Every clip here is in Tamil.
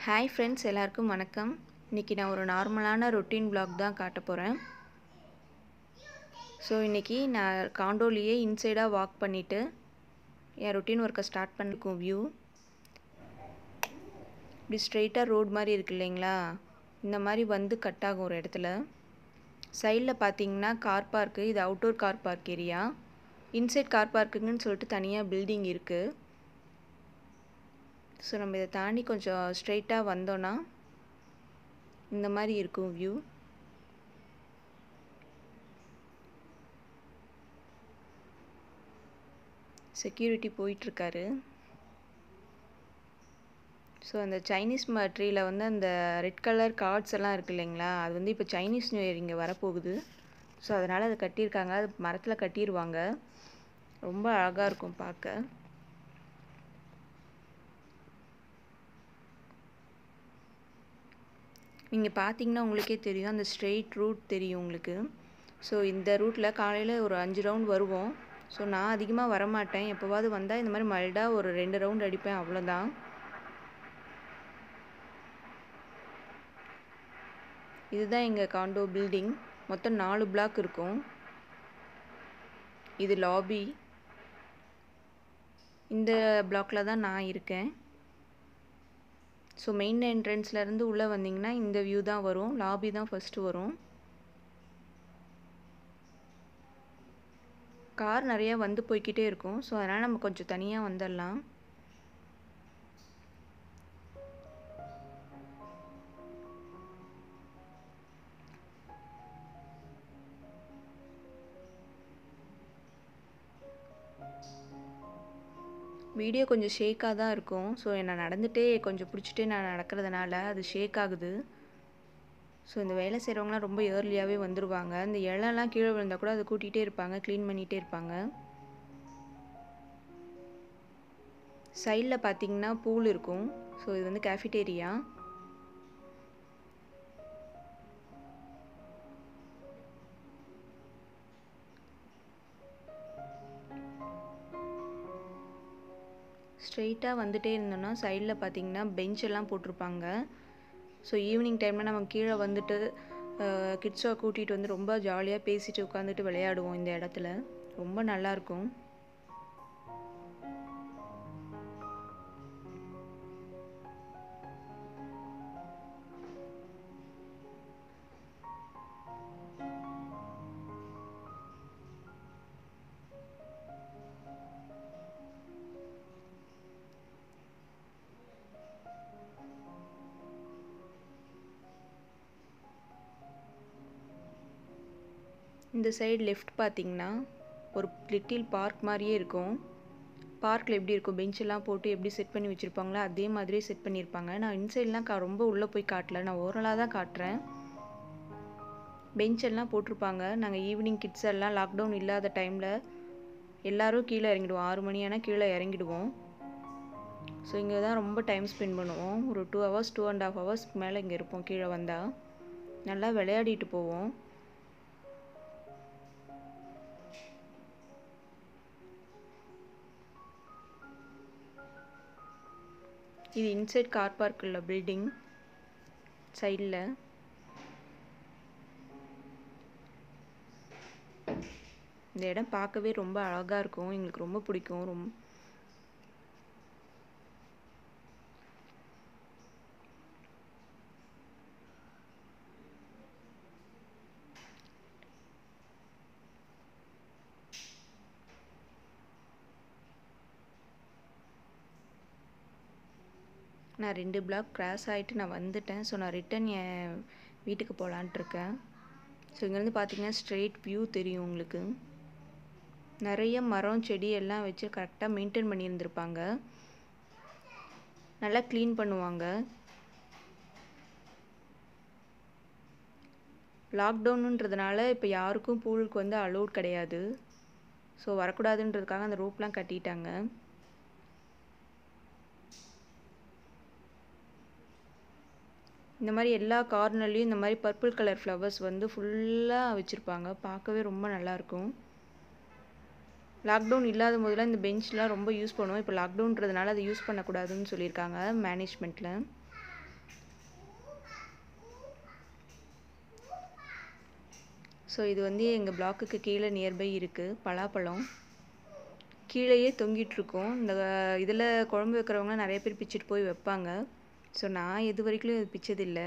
ஹாய் ஃப்ரெண்ட்ஸ் எல்லாருக்கும் வணக்கம் இன்றைக்கி நான் ஒரு நார்மலான ரொட்டீன் vlog தான் காட்ட போகிறேன் ஸோ இன்றைக்கி நான் காண்டோலியே இன்சைடாக வாக் பண்ணிவிட்டு என் ரொட்டீன் ஒர்க்கை ஸ்டார்ட் பண்ணிருக்கோம் வியூ இப்படி ஸ்ட்ரெயிட்டாக ரோடு மாதிரி இருக்கு இல்லைங்களா இந்த மாதிரி வந்து கட் ஆகும் ஒரு இடத்துல சைடில் பார்த்தீங்கன்னா கார் பார்க்கு இது outdoor car park area inside car பார்க்குங்கன்னு சொல்லிட்டு தனியாக பில்டிங் இருக்குது ஸோ நம்ம இதை தாண்டி கொஞ்சம் ஸ்ட்ரெயிட்டாக வந்தோன்னா இந்த மாதிரி இருக்கும் வியூ செக்யூரிட்டி போயிட்டுருக்காரு ஸோ அந்த சைனீஸ் ட்ரீயில் வந்து அந்த ரெட் கலர் கார்ட்ஸ் எல்லாம் இருக்குது இல்லைங்களா அது வந்து இப்போ சைனீஸ் நியூ இயர் இங்கே வரப்போகுது ஸோ அதனால் அதை கட்டியிருக்காங்க அது மரத்தில் கட்டிடுவாங்க ரொம்ப அழகாக இருக்கும் பார்க்க நீங்கள் பார்த்தீங்கன்னா உங்களுக்கே தெரியும் அந்த ஸ்ட்ரெயிட் ரூட் தெரியும் உங்களுக்கு ஸோ இந்த ரூட்டில் காலையில் ஒரு அஞ்சு ரவுண்ட் வருவோம் ஸோ நான் அதிகமாக வரமாட்டேன் எப்போவாவது வந்தால் இந்த மாதிரி மல்டாக ஒரு ரெண்டு ரவுண்ட் அடிப்பேன் அவ்வளோதான் இதுதான் எங்கள் காண்டோ பில்டிங் மொத்தம் நாலு பிளாக் இருக்கும் இது லாபி இந்த பிளாக்கில் தான் நான் இருக்கேன் ஸோ மெயின் என்ட்ரன்ஸ்லேருந்து உள்ளே வந்தீங்கன்னா இந்த வியூ தான் வரும் லாபி தான் ஃபஸ்ட்டு வரும் கார் நிறையா வந்து போய்கிட்டே இருக்கும் ஸோ அதனால் நம்ம கொஞ்சம் தனியாக வந்துடலாம் வீடியோ கொஞ்சம் ஷேக்காக தான் இருக்கும் ஸோ என்னை நடந்துகிட்டே கொஞ்சம் பிடிச்சிட்டே நான் நடக்கிறதுனால அது ஷேக் ஆகுது ஸோ இந்த வேலை செய்கிறவங்களாம் ரொம்ப ஏர்லியாகவே வந்துடுவாங்க இந்த இலெல்லாம் கீழே விழுந்தால் கூட அதை கூட்டிகிட்டே இருப்பாங்க க்ளீன் பண்ணிகிட்டே இருப்பாங்க சைடில் பார்த்தீங்கன்னா பூல் இருக்கும் ஸோ இது வந்து கேஃபிடேரியா ஸ்ட்ரெயிட்டாக வந்துகிட்டே இருந்தோன்னா சைடில் பார்த்தீங்கன்னா பெஞ்ச் எல்லாம் போட்டிருப்பாங்க ஸோ ஈவினிங் டைமில் நம்ம கீழே வந்துட்டு கிட்ஸை கூட்டிகிட்டு வந்து ரொம்ப ஜாலியாக பேசிட்டு உட்காந்துட்டு விளையாடுவோம் இந்த இடத்துல ரொம்ப நல்லாயிருக்கும் இந்த சைடு லெஃப்ட் பார்த்தீங்கன்னா ஒரு லிட்டில் பார்க் மாதிரியே இருக்கும் பார்க்கில் எப்படி இருக்கும் பெஞ்செல்லாம் போட்டு எப்படி செட் பண்ணி வச்சுருப்பாங்களோ அதே மாதிரியே செட் பண்ணியிருப்பாங்க நான் இன்சைட்லாம் கா ரொம்ப உள்ளே போய் காட்டல நான் ஓரலாக தான் காட்டுறேன் பெஞ்செல்லாம் போட்டிருப்பாங்க நாங்கள் ஈவினிங் கிட்ஸ் எல்லாம் லாக்டவுன் இல்லாத டைமில் எல்லோரும் கீழே இறங்கிடுவோம் ஆறு மணி ஆனால் கீழே இறங்கிடுவோம் ஸோ இங்கே தான் ரொம்ப டைம் ஸ்பெண்ட் பண்ணுவோம் ஒரு two hours two and half ஹவர்ஸ்க்கு மேலே இங்கே இருப்போம் கீழே வந்தால் நல்லா விளையாடிட்டு போவோம் இது இன்சைட் கார் பார்க் உள்ள பில்டிங் சைடில் இந்த இடம் பார்க்கவே ரொம்ப அழகாக இருக்கும் எங்களுக்கு ரொம்ப பிடிக்கும் ரொம்ப நான் ரெண்டு பிளாக் கிராஸ் ஆகிட்டு நான் வந்துட்டேன் ஸோ நான் ரிட்டன் என் வீட்டுக்கு போகலான்ட்ருக்கேன் ஸோ இங்கேருந்து பார்த்தீங்கன்னா ஸ்ட்ரெயிட் வியூ தெரியும் உங்களுக்கு நிறைய மரம் செடி எல்லாம் வச்சு கரெக்டாக மெயின்டைன் பண்ணியிருந்திருப்பாங்க நல்லா க்ளீன் பண்ணுவாங்க லாக்டவுனுன்றதுனால இப்போ யாருக்கும் பூலுக்கு வந்து அலோட் கிடையாது ஸோ வரக்கூடாதுன்றதுக்காக அந்த ரோப்லாம் கட்டிட்டாங்க இந்த மாதிரி எல்லா கார்னர்லேயும் இந்த மாதிரி பர்பிள் கலர் ஃப்ளவர்ஸ் வந்து ஃபுல்லாக வச்சுருப்பாங்க பார்க்கவே ரொம்ப நல்லாயிருக்கும் லாக்டவுன் இல்லாத போதெல்லாம் இந்த பெஞ்ச்லாம் ரொம்ப யூஸ் பண்ணுவோம் இப்போ லாக்டவுன்றதுனால அதை யூஸ் பண்ணக்கூடாதுன்னு சொல்லியிருக்காங்க மேனேஜ்மெண்ட்டில் ஸோ இது வந்து எங்கள் பிளாக்குக்கு கீழே நியர்பை இருக்குது பலாப்பழம் கீழேயே தொங்கிட்டுருக்கோம் இந்த இதில் குழம்பு வைக்கிறவங்க நிறைய பேர் பிச்சுட்டு போய் வைப்பாங்க ஸோ நான் இது வரைக்கும் இது பிச்சதில்லை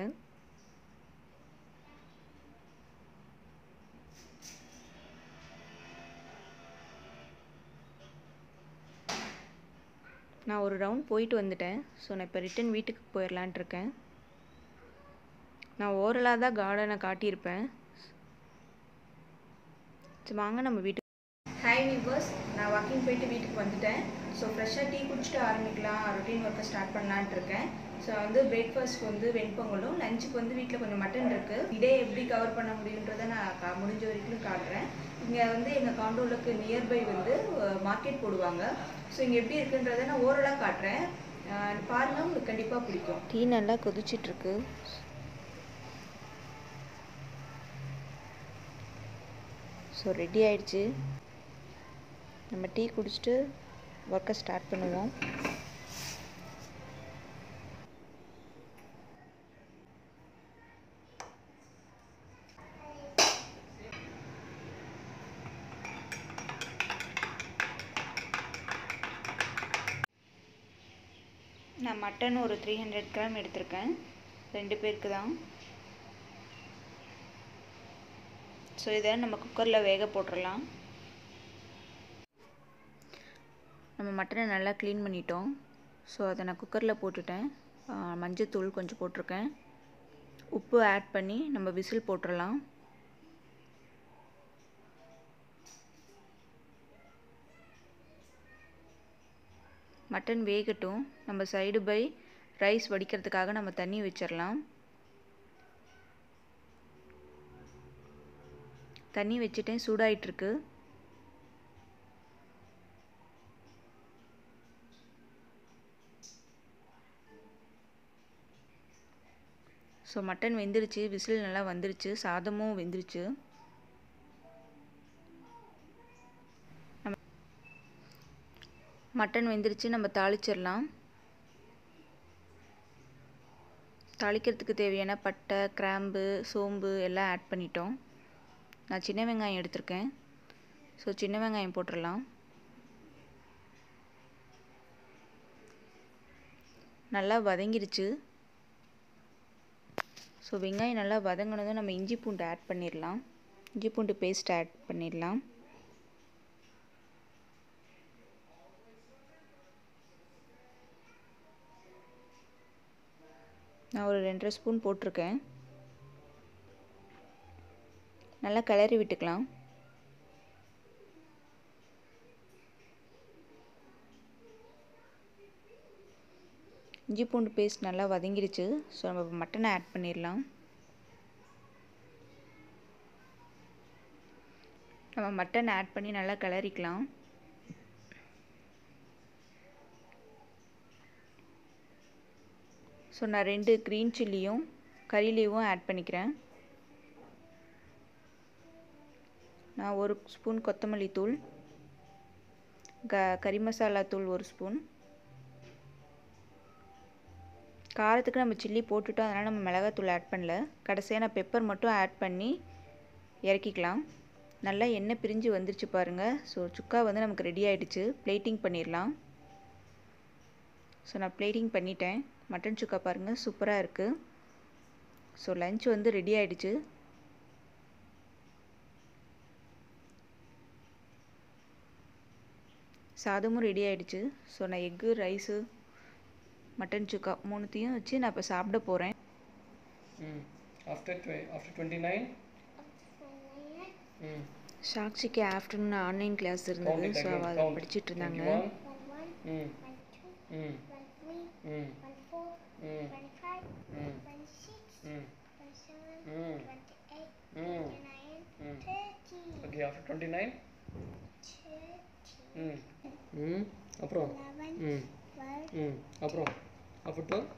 நான் ஒரு ரவுண்ட் போயிட்டு வந்துட்டேன் ஸோ நான் இப்போ ரிட்டன் வீட்டுக்கு போயிடலான்ட்டு இருக்கேன் நான் ஓரலாக தான் கார்டனை காட்டியிருப்பேன் சரி வாங்க நம்ம வீட்டுக்கு ஹாய் வீவர்ஸ் நான் வாக்கிங் போயிட்டு வீட்டுக்கு வந்துட்டேன் ஸோ ஃப்ரெஷ்ஷாக டீ குடிச்சிட்டு ஆரம்பிக்கலாம் ரொட்டீன் ஒர்க்கை ஸ்டார்ட் பண்ணலான்ட்டு இருக்கேன் ஸோ வந்து பிரேக்ஃபாஸ்ட்க்கு வந்து வெண்பொங்கலும் லஞ்சுக்கு வந்து வீட்டில் கொஞ்சம் மட்டன் இருக்குது இதே எப்படி கவர் பண்ண முடியுன்றதை நான் கா முடிஞ்ச வரைக்கும் காட்டுறேன் இங்கே வந்து எங்கள் காண்டோலுக்கு நியர்பை வந்து மார்க்கெட் போடுவாங்க ஸோ இங்கே எப்படி இருக்குன்றதை நான் ஓரலாக காட்டுறேன் பாருங்கள் உங்களுக்கு கண்டிப்பாக பிடிக்கும் டீ நல்லா கொதிச்சிட்ருக்கு ஸோ ரெடி ஆயிடுச்சு நம்ம டீ குடிச்சிட்டு ஒர்க்கை ஸ்டார்ட் பண்ணுவோம் நான் மட்டன் ஒரு த்ரீ ஹண்ட்ரட் கிராம் எடுத்திருக்கேன் ரெண்டு பேருக்கு தான் ஸோ இதை நம்ம குக்கரில் வேக போட்டுடலாம் நம்ம மட்டனை நல்லா க்ளீன் பண்ணிட்டோம் ஸோ அதை நான் குக்கரில் போட்டுட்டேன் மஞ்சத்தூள் கொஞ்சம் போட்டிருக்கேன் உப்பு ஆட் பண்ணி நம்ம விசில் போட்டுடலாம் மட்டன் வேகட்டும் நம்ம சைடு பை ரைஸ் வடிக்கிறதுக்காக நம்ம தண்ணி வச்சிடலாம் தண்ணி வச்சுட்டேன் சூடாயிட்ருக்கு ஸோ மட்டன் வெந்துருச்சு விசில் நல்லா வந்துருச்சு சாதமும் வெந்துருச்சு மட்டன் வெந்துருச்சு நம்ம தாளிச்சிடலாம் தாளிக்கிறதுக்கு தேவையான பட்டை கிராம்பு சோம்பு எல்லாம் ஆட் பண்ணிட்டோம் நான் சின்ன வெங்காயம் எடுத்திருக்கேன் ஸோ சின்ன வெங்காயம் போட்டுடலாம் நல்லா வதங்கிருச்சு ஸோ வெங்காயம் நல்லா வதங்கினதும் நம்ம இஞ்சி பூண்டு ஆட் பண்ணிடலாம் இஞ்சி பூண்டு பேஸ்ட் ஆட் பண்ணிடலாம் நான் ஒரு ரெண்டரை ஸ்பூன் போட்டிருக்கேன் நல்லா கிளறி விட்டுக்கலாம் இஞ்சி பூண்டு பேஸ்ட் நல்லா வதங்கிடுச்சு ஸோ நம்ம மட்டனை ஆட் பண்ணிடலாம் நம்ம மட்டன் ஆட் பண்ணி நல்லா கிளறிக்கலாம் ஸோ நான் ரெண்டு க்ரீன் சில்லியும் கறி லீவும் ஆட் பண்ணிக்கிறேன் நான் ஒரு ஸ்பூன் கொத்தமல்லி தூள் க கறி மசாலா தூள் ஒரு ஸ்பூன் காரத்துக்கு நம்ம சில்லி போட்டுட்டோம் அதனால் நம்ம மிளகாத்தூள் ஆட் பண்ணல கடைசியாக நான் பெப்பர் மட்டும் ஆட் பண்ணி இறக்கிக்கலாம் நல்லா எண்ணெய் பிரிஞ்சு வந்துருச்சு பாருங்கள் ஸோ சுக்கா வந்து நமக்கு ரெடி ஆகிடுச்சு பிளேட்டிங் பண்ணிடலாம் ஸோ நான் பிளேட்டிங் பண்ணிட்டேன் மட்டன் சுக்கா பாருங்கள் சூப்பராக இருக்குது ஸோ லஞ்ச் வந்து ரெடி ஆகிடுச்சு சாதமும் ரெடி ஆகிடுச்சு ஸோ நான் எக்கு ரைஸு மட்டன் சுக்கா மூணுத்தையும் வச்சு நான் இப்போ சாப்பிட போகிறேன் Mm. After tw- after 29? Mm. சாக்ஷிக்கு ஆஃப்டர்நூன் ஆன்லைன் கிளாஸ் இருந்தது Count it ஸோ again. அவள் அதை Count. படிச்சிட்டு இருந்தாங்க 21. Mm. Mm. Mm. Mm. Mm. Mm. Mm. Mm. Mm. Okay, after 29? Mm. Mm. அப்புறம் ம் ம் அப்புறம் after 12?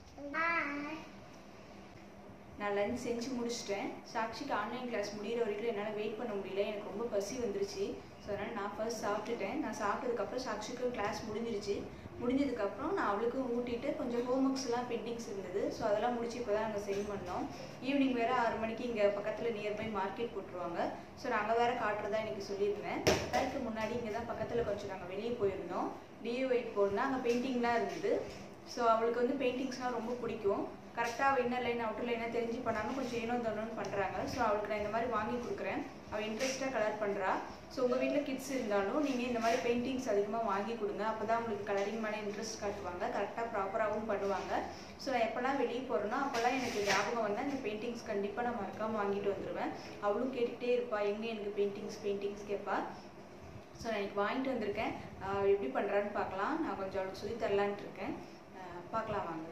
நான் லஞ்ச் செஞ்சு முடிச்சிட்டேன் சாக்ஷிக்கு ஆன்லைன் கிளாஸ் முடிகிற வரைக்கும் என்னால் வெயிட் பண்ண முடியல எனக்கு ரொம்ப பசி வந்துருச்சு ஸோ அதனால் நான் ஃபர்ஸ்ட் சாப்பிட்டுட்டேன் நான் சாப்பிட்டதுக்கப்புறம் சாக்ஷிக்கு கிளாஸ் முடிஞ்சிருச்சு முடிஞ்சதுக்கப்புறம் நான் அவளுக்கும் ஊட்டிட்டு கொஞ்சம் ஹோம் ஒர்க்ஸ்லாம் பெண்டிங்ஸ் இருந்தது ஸோ அதெல்லாம் முடிச்சு இப்போ தான் நாங்கள் சென்ட் பண்ணோம் ஈவினிங் வேறு ஆறு மணிக்கு இங்கே பக்கத்தில் நியர்பை மார்க்கெட் போட்டுருவாங்க ஸோ நாங்கள் வேறு காட்டுறதா இன்னைக்கு சொல்லியிருந்தேன் அதுக்கு முன்னாடி இங்கே தான் பக்கத்தில் கொஞ்சம் நாங்கள் வெளியே போயிருந்தோம் டியூவைட் போடணும் அங்கே பெயிண்டிங்லாம் இருந்தது ஸோ அவளுக்கு வந்து பெயிண்டிங்ஸ்னால் ரொம்ப பிடிக்கும் கரெக்டாக இன்னர் லைன் அவுட்டர் லைனாக தெரிஞ்சு பண்ணாமல் கொஞ்சம் ஏனோ தோணுன்னு பண்ணுறாங்க ஸோ அவளுக்கு நான் இந்த மாதிரி வாங்கி கொடுக்குறேன் அவள் இன்ட்ரெஸ்ட்டாக கலர் பண்ணுறா ஸோ உங்கள் வீட்டில் கிட்ஸ் இருந்தாலும் நீங்கள் இந்த மாதிரி பெயிண்டிங்ஸ் அதிகமாக வாங்கி கொடுங்க அப்போ தான் உங்களுக்கு கலரிங் மேலே இன்ட்ரெஸ்ட் காட்டுவாங்க கரெக்டாக ப்ராப்பராகவும் பண்ணுவாங்க ஸோ நான் எப்போல்லாம் வெளியே போகிறேனோ அப்போல்லாம் எனக்கு ஞாபகம் வந்தால் இந்த பெயிண்டிங்ஸ் கண்டிப்பாக நான் மறக்காமல் வாங்கிட்டு வந்துடுவேன் அவளும் கேட்டுகிட்டே இருப்பா எங்கே எனக்கு பெயிண்டிங்ஸ் பெயிண்டிங்ஸ் கேட்பா ஸோ நான் இன்னைக்கு வாங்கிட்டு வந்திருக்கேன் ஆஹ் எப்படி பண்ணுறான்னு பார்க்கலாம் நான் கொஞ்சம் அவளுக்கு சொல்லி தரலான்ட்டு இருக்கேன் ஆஹ் பார்க்கலாம் வாங்க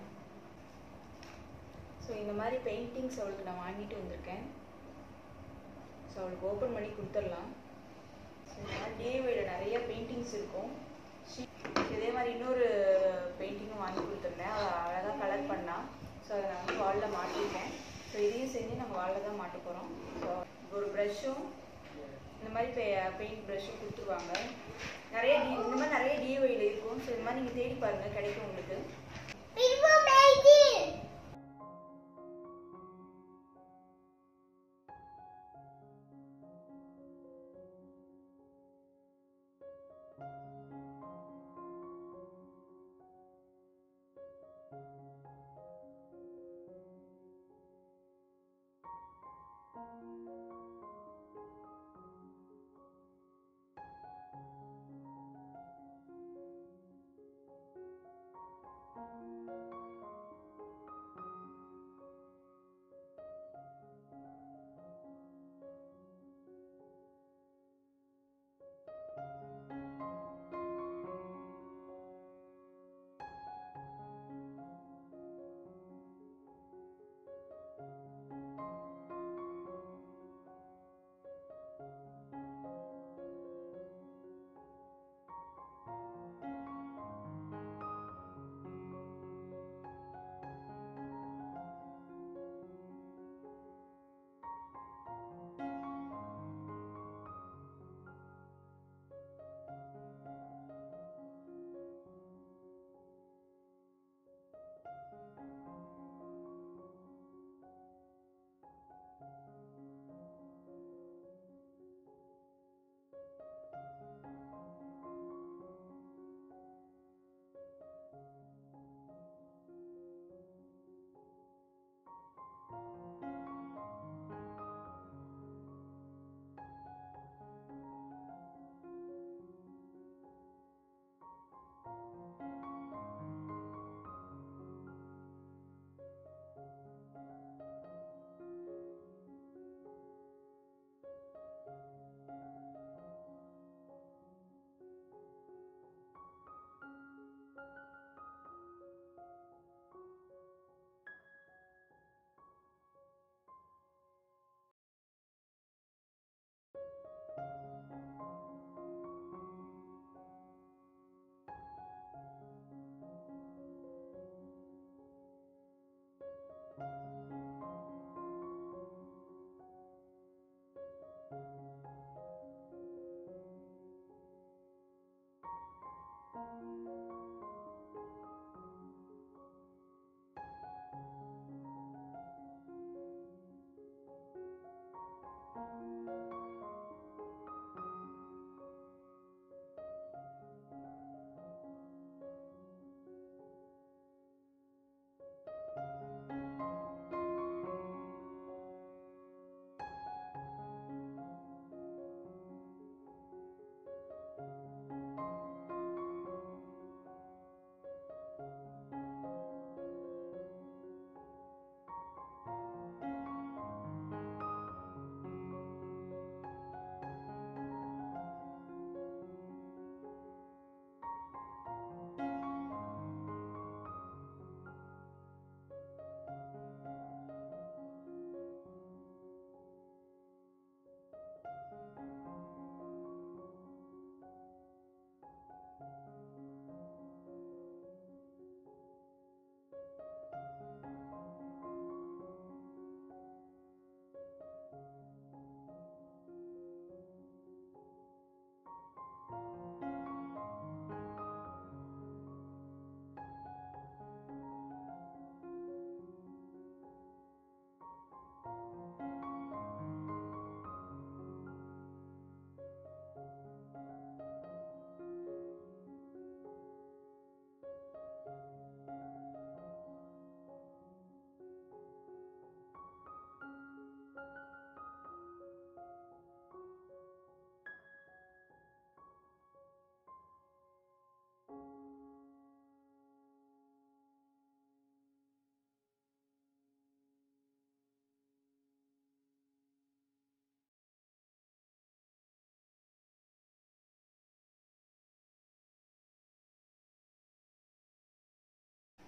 ஸோ இந்த மாதிரி பெயிண்டிங்ஸ் அவளுக்கு நான் வாங்கிட்டு வந்திருக்கேன் ஸோ அவளுக்கு ஓப்பன் பண்ணி கொடுத்துடலாம் ஸோ இந்த மாதிரி டிஏவியில் நிறைய பெயிண்டிங்ஸ் இருக்கும் She- இதே மாதிரி இன்னொரு பெயிண்டிங்கும் வாங்கி கொடுத்துருந்தேன் அவள் அழகாக கலர் பண்ணா ஸோ அதை நான் வந்து வாலில் மாட்டிருக்கேன் ஸோ இதையும் செஞ்சு நாங்கள் வாலில் தான் மாட்ட போகிறோம் ஸோ ஒரு ப்ரஷ்ஷும் இந்த மாதிரி பெ பெயிண்ட் ப்ரஷ்ஷும் கொடுத்துருவாங்க நிறைய டி இந்த மாதிரி நிறைய டிஏஒயில் இருக்கும் ஸோ இந்த மாதிரி நீங்கள் தேடி பாருங்கள் கிடைக்கும் உங்களுக்கு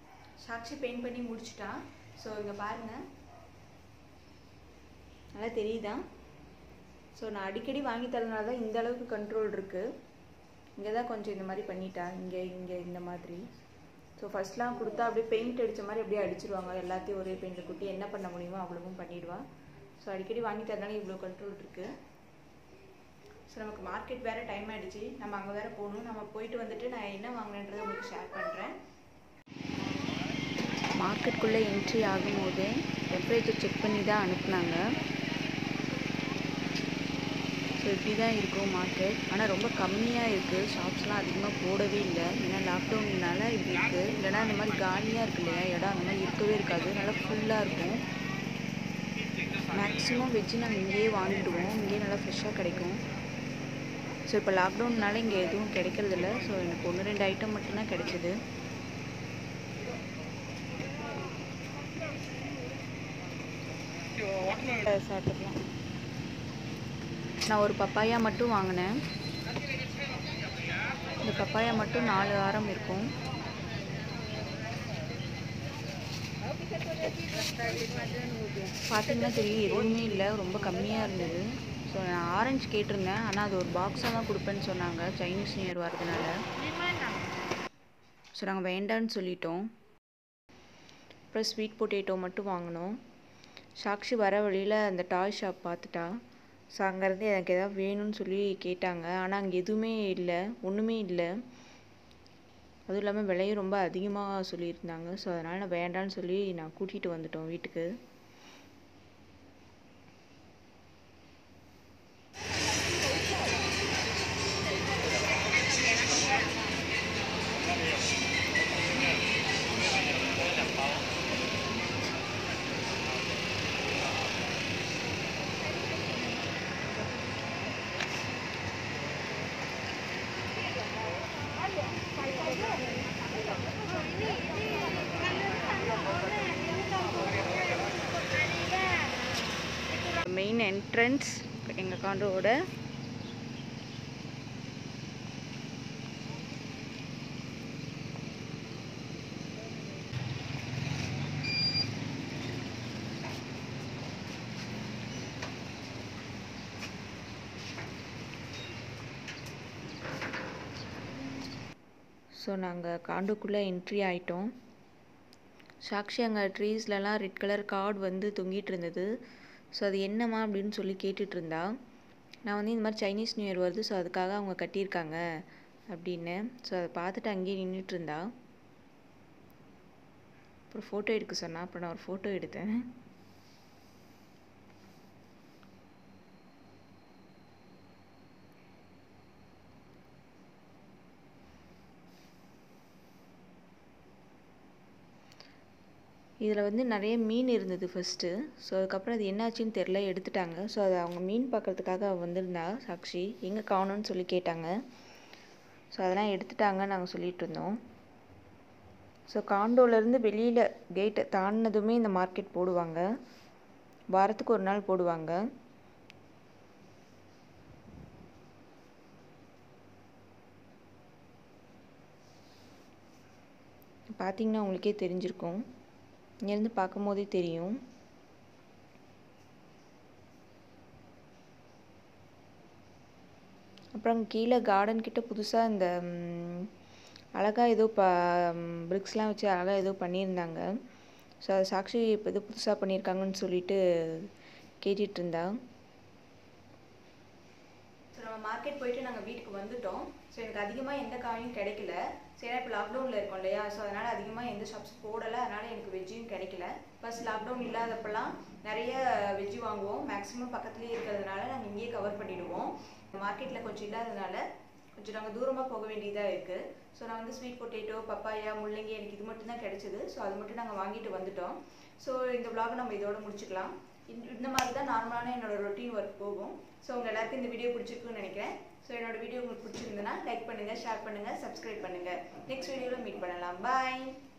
சாட்சி பெயிண்ட் பண்ணி முடிச்சிட்டான் ஸோ இங்கே பாருங்கள் நல்லா தெரியுதா ஸோ நான் அடிக்கடி வாங்கி தரனால தான் இந்த அளவுக்கு கண்ட்ரோல் இருக்குது இங்கே தான் கொஞ்சம் இந்த மாதிரி பண்ணிட்டா இங்கே இங்கே இந்த மாதிரி ஸோ ஃபஸ்ட்லாம் கொடுத்தா அப்படியே பெயிண்ட் அடித்த மாதிரி அப்படியே அடிச்சிருவாங்க எல்லாத்தையும் ஒரே பெயிண்டில் குட்டி என்ன பண்ண முடியுமோ அவ்வளவும் பண்ணிடுவா ஸோ அடிக்கடி வாங்கி தரனால இவ்வளோ கண்ட்ரோல் இருக்குது ஸோ நமக்கு மார்க்கெட் வேறு டைம் ஆகிடுச்சு நம்ம அங்கே வேறு போகணும் நம்ம போயிட்டு வந்துட்டு நான் என்ன வாங்கினேன்றதை உங்களுக்கு ஷேர் பண்ணுறேன் மார்க்கெட்டுக்குள்ளே என்ட்ரி ஆகும்போதே டெம்பரேச்சர் செக் பண்ணி தான் அனுப்புனாங்க ஸோ இப்படி தான் இருக்கும் மார்க்கெட் ஆனால் ரொம்ப கம்மியாக இருக்குது ஷாப்ஸ்லாம் அதிகமாக போடவே இல்லை ஏன்னா லாக்டவுன்னால இப்படி இருக்குது இல்லைனா இந்த மாதிரி காலியாக இருக்கு இல்லையா இடம் அந்த மாதிரி இருக்கவே இருக்காது நல்லா ஃபுல்லாக இருக்கும் மேக்ஸிமம் வெஜ்ஜு நாங்கள் இங்கேயே வாங்கிடுவோம் இங்கேயே நல்லா ஃப்ரெஷ்ஷாக கிடைக்கும் ஸோ இப்போ லாக்டவுன்னால இங்கே எதுவும் கிடைக்கிறதில்ல ஸோ எனக்கு ஒன்று ரெண்டு ஐட்டம் மட்டும்தான் கிடைச்சிது சாப்பிட்டுக்கலாம் நான் ஒரு பப்பாயா மட்டும் வாங்கினேன் இந்த பப்பாயா மட்டும் நாலு வாரம் இருக்கும் பார்த்தீங்கன்னா தெரியும் எதுவுமே இல்லை ரொம்ப கம்மியாக இருந்தது ஸோ நான் ஆரஞ்சு கேட்டிருந்தேன் ஆனால் அது ஒரு பாக்ஸாக தான் கொடுப்பேன்னு சொன்னாங்க சைனீஸ் நியூ இயர் வரதுனால ஸோ நாங்கள் வேண்டான்னு சொல்லிட்டோம் அப்புறம் ஸ்வீட் பொட்டேட்டோ மட்டும் வாங்கினோம் சாக்ஷி வர வழியில் அந்த டாய் ஷாப் பார்த்துட்டா ஸோ அங்கேருந்து எனக்கு எதாவது வேணும்னு சொல்லி கேட்டாங்க ஆனால் அங்கே எதுவுமே இல்லை ஒன்றுமே இல்லை அதுவும் இல்லாமல் விலையும் ரொம்ப அதிகமாக சொல்லியிருந்தாங்க ஸோ அதனால் நான் வேண்டான்னு சொல்லி நான் கூட்டிகிட்டு வந்துட்டோம் வீட்டுக்கு மெயின் என்ட்ரன்ஸ் எங்கள் காண்டோட ஸோ நாங்கள் காண்டுக்குள்ளே என்ட்ரி ஆயிட்டோம் சாக்ஷி அங்கே ட்ரீஸ்லலாம் ரெட் கலர் கார்டு வந்து தொங்கிட்டு இருந்தது ஸோ அது என்னம்மா அப்படின்னு சொல்லி கேட்டுட்டு இருந்தா நான் வந்து இந்த மாதிரி சைனீஸ் நியூ இயர் வருது ஸோ அதுக்காக அவங்க கட்டியிருக்காங்க அப்படின்னு ஸோ அதை பார்த்துட்டு அங்கேயே நின்றுட்டு இருந்தா அப்புறம் ஃபோட்டோ எடுக்க சொன்னா அப்புறம் நான் ஒரு ஃபோட்டோ எடுத்தேன் இதில் வந்து நிறைய மீன் இருந்தது ஃபஸ்ட்டு ஸோ அதுக்கப்புறம் அது என்னாச்சுன்னு தெரில எடுத்துட்டாங்க ஸோ அதை அவங்க மீன் பார்க்குறதுக்காக வந்திருந்தா சாக்ஷி எங்கே காணோன்னு சொல்லி கேட்டாங்க ஸோ அதெல்லாம் எடுத்துட்டாங்கன்னு நாங்கள் சொல்லிட்டு இருந்தோம் ஸோ காண்டோலேருந்து வெளியில் கேட்டை தாண்டினதுமே இந்த மார்க்கெட் போடுவாங்க வாரத்துக்கு ஒரு நாள் போடுவாங்க பார்த்தீங்கன்னா உங்களுக்கே தெரிஞ்சிருக்கும் இங்கேருந்து பார்க்கும் போதே தெரியும் அப்புறம் கீழே கார்டன் கிட்ட புதுசாக இந்த அழகாக ஏதோ ப பிரிக்ஸ்லாம் வச்சு அழகாக ஏதோ பண்ணியிருந்தாங்க ஸோ அதை சாக்ஷி இப்போ ஏதோ புதுசாக பண்ணியிருக்காங்கன்னு சொல்லிட்டு கேட்டுட்டு இருந்தா ஸோ நம்ம மார்க்கெட் போயிட்டு நாங்கள் வீட்டுக்கு வந்துட்டோம் ஸோ எனக்கு அதிகமாக எந்த காயும் கிடைக்கல சரி இப்போ லாக்டவுனில் இருக்கோம் இல்லையா ஸோ அதனால் அதிகமாக எந்த ஷாப்ஸ் போடலை அதனால் எனக்கு வெஜ்ஜும் கிடைக்கல ஃபர்ஸ்ட் லாக்டவுன் இல்லாதப்பெல்லாம் நிறைய வெஜ்ஜு வாங்குவோம் மேக்ஸிமம் பக்கத்துலேயே இருக்கிறதுனால நாங்கள் இங்கேயே கவர் பண்ணிவிடுவோம் மார்க்கெட்டில் கொஞ்சம் இல்லாததுனால கொஞ்சம் நாங்கள் தூரமாக போக வேண்டியதாக இருக்குது ஸோ நான் வந்து ஸ்வீட் பொட்டேட்டோ பப்பாயா முள்ளங்கி எனக்கு இது மட்டும் தான் கிடைச்சிது ஸோ அது மட்டும் நாங்கள் வாங்கிட்டு வந்துட்டோம் ஸோ இந்த vlog நம்ம இதோட முடிச்சுக்கலாம் இந்த இந்த மாதிரி தான் நார்மலான என்னோட ரொட்டீன் ஒர்க் போகும் ஸோ உங்கள் எல்லாருக்கும் இந்த வீடியோ பிடிச்சிருக்குன்னு நினைக்கிறேன் ஸோ என்னோட வீடியோ உங்களுக்கு பிடிச்சிருந்ததுன்னா லைக் பண்ணுங்கள் ஷேர் பண்ணுங்கள் சப்ஸ்கிரைப் பண்ணுங்கள் நெக்ஸ்ட் வீடியோவில் மீட் பண்ணலாம் பாய்